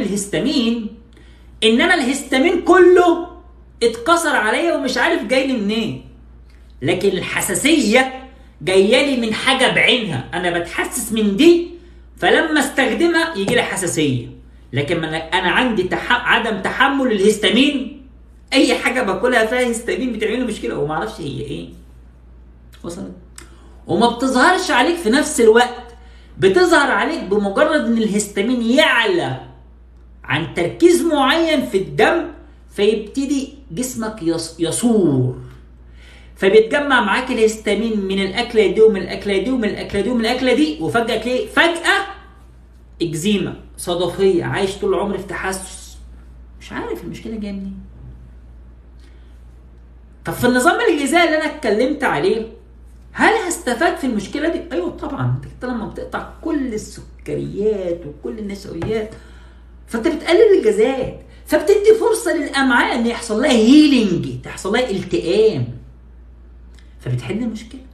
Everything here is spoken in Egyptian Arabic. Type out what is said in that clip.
الهستامين ان انا الهستامين كله اتكسر عليا ومش عارف جاي لي منين لكن الحساسيه جايه لي من حاجه بعينها انا بتحسس من دي فلما استخدمها يجي لي حساسيه لكن من انا عندي تح... عدم تحمل الهستامين اي حاجه باكلها فيها هستامين بتعمل لي مشكله وما اعرفش هي ايه وصلت وما بتظهرش عليك في نفس الوقت بتظهر عليك بمجرد ان الهستامين يعلى عن تركيز معين في الدم فيبتدي جسمك يص... يصور فبيتجمع معاك الهستامين من الاكله دي ومن الاكله دي ومن الاكله دي ومن الاكله دي وفجاه تلاقي فجاه اكزيما صدفيه عايش طول عمري في تحسس مش عارف المشكله جايه منين طب في النظام الغذائي اللي انا اتكلمت عليه هل هستفاد في المشكله دي؟ ايوه طبعا انت لما بتقطع كل السكريات وكل النشويات فانت بتقلل الغازات فبتدي فرصه للامعاء ان يحصل لها هيلينج تحصل لها التئام فبتحل المشكله